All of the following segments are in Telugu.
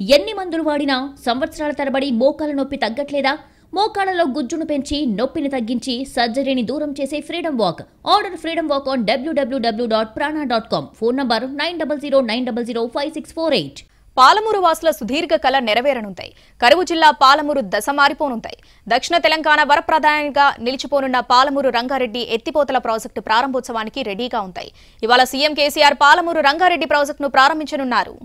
ఎన్ని మందులు వాడినా సంవత్సరాల తరబడి మోకాల నొప్పి తగ్గట్లేదా మోకాళ్ళలో గుజ్జును పెంచి నొప్పిని తగ్గించి సర్జరీని దూరం చేసే freedom walk order freedom walk on డబ్ల్యూడబ్ల్యూడబ్ల్యూ dot Prana dot com phone number nine double zero nine double zero five six four eight Palamuru వాసుల సుదీర్ఘ కళ నెరవేరనుంటాయి కరువు జిల్లా పాలమూరు దశ మారిపోనుంటాయి దక్షిణ తెలంగాణ వరప్రధానిగా నిలిచిపోనున్న పాలమూరు రంగారెడ్డి ఎత్తిపోతల ప్రాజెక్టు ప్రారంభోత్సవానికి రెడీగా ఉంటాయి ఇవాళ సీఎం కేసీఆర్ పాలమూరు రంగారెడ్డి ప్రాజెక్టును ప్రారంభించనున్నారు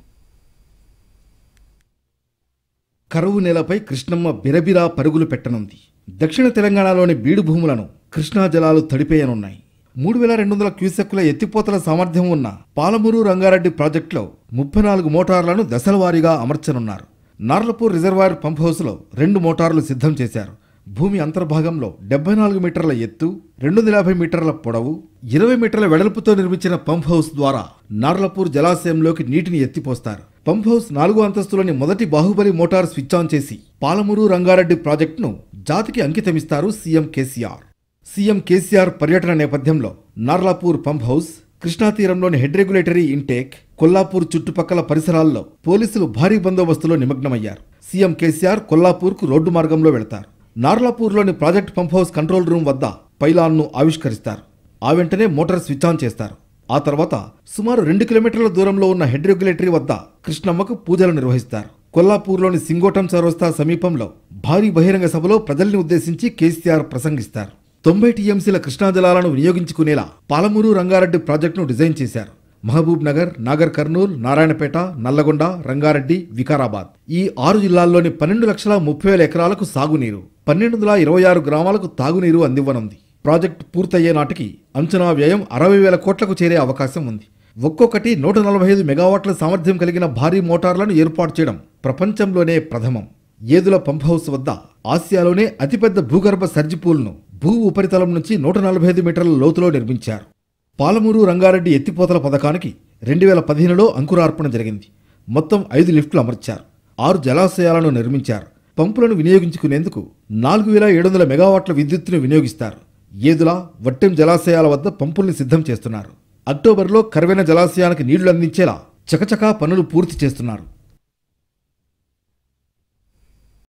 కరువు నేలపై కృష్ణమ్మ బిరబిరా పరుగులు పెట్టనుంది దక్షిణ తెలంగాణలోని బీడు భూములను కృష్ణా జలాలు తడిపేయనున్నాయి మూడు వేల రెండు వందల క్యూసెక్కుల ఎత్తిపోతల సామర్థ్యం ఉన్న పాలమూరు రంగారెడ్డి ప్రాజెక్టులో ముప్పై నాలుగు మోటార్లను దశలవారీగా అమర్చనున్నారు నార్లపూర్ రిజర్వాయర్ పంప్ హౌస్లో రెండు మోటార్లు సిద్ధం చేశారు భూమి అంతర్భాగంలో డెబ్బై నాలుగు మీటర్ల ఎత్తు రెండు వందల యాభై మీటర్ల పొడవు ఇరవై మీటర్ల వెడల్పుతో నిర్మించిన పంప్ హౌస్ ద్వారా నార్లపూర్ జలాశయంలోకి నీటిని ఎత్తిపోస్తారు పంప్ హౌస్ నాలుగో అంతస్తులోని మొదటి బాహుబలి మోటార్ స్విచ్ ఆన్ చేసి పాలమూరు రంగారెడ్డి ప్రాజెక్టును జాతికి అంకితమిస్తారు సీఎం కేసీఆర్ సీఎం కేసీఆర్ పర్యటన నేపథ్యంలో నార్లాపూర్ పంప్ హౌస్ కృష్ణా తీరంలోని హెడ్ రెగ్యులేటరీ ఇంటేక్ కొల్లాపూర్ చుట్టుపక్కల పరిసరాల్లో పోలీసులు భారీ బందోబస్తులో నిమగ్నమయ్యారు సీఎం కేసీఆర్ కొల్లాపూర్కు రోడ్డు మార్గంలో వెళతారు నార్లాపూర్లోని project pump house control room వద్ద పైలాన్ను ఆవిష్కరిస్తారు ఆ వెంటనే మోటార్ స్విచ్ ఆన్ చేస్తారు ఆ తర్వాత సుమారు రెండు కిలోమీటర్ల దూరంలో ఉన్న హెడ్ రెగ్యులేటరీ వద్ద కృష్ణమ్మకు పూజలు నిర్వహిస్తారు కొల్లాపూర్లోని సింగోటం చౌరస్తా సమీపంలో భారీ బహిరంగ సభలో ప్రజల్ని ఉద్దేశించి కేసీఆర్ ప్రసంగిస్తారు తొంభై టీఎంసీల కృష్ణా జలాలను వినియోగించుకునేలా పాలమూరు రంగారెడ్డి ప్రాజెక్టును డిజైన్ చేశారు మహబూబ్ నగర్ నాగర్ కర్నూల్ నారాయణపేట నల్లగొండ రంగారెడ్డి వికారాబాద్ ఈ ఆరు జిల్లాల్లోని పన్నెండు లక్షల ముప్పై వేల ఎకరాలకు సాగునీరు పన్నెండు వందల ఇరవై ఆరు గ్రామాలకు తాగునీరు అందివ్వనుంది ప్రాజెక్టు పూర్తయ్యే నాటికి అంచనా వ్యయం అరవై వేల కోట్లకు చేరే అవకాశం ఉంది ఒక్కొక్కటి నూట నలభై ఐదు మెగావాట్ల సామర్థ్యం కలిగిన భారీ మోటార్లను ఏర్పాటు చేయడం ప్రపంచంలోనే ప్రథమం ఏదుల పంప్ హౌస్ వద్ద ఆసియాలోనే అతిపెద్ద భూగర్భ సర్జిపూల్ను భూ ఉపరితలం నుంచి నూట నలభై ఐదు మీటర్ల లోతులో నిర్మించారు పాలమూరు రంగారెడ్డి ఎత్తిపోతల పథకానికి రెండు వేల పదిహేనులో అంకురార్పణ జరిగింది మొత్తం ఐదు లిఫ్టులు అమర్చారు ఆరు జలాశయాలను నిర్మించారు పంపులను వినియోగించుకునేందుకు నాలుగు వేల ఏడు వందల మెగావాట్ల విద్యుత్తును వినియోగిస్తారు ఏదుల వట్టెం జలాశయాల వద్ద పంపుల్ని సిద్ధం చేస్తున్నారు అక్టోబర్లో కరువైన జలాశయానికి నీళ్లు అందించేలా చకచకా పనులు పూర్తి చేస్తున్నారు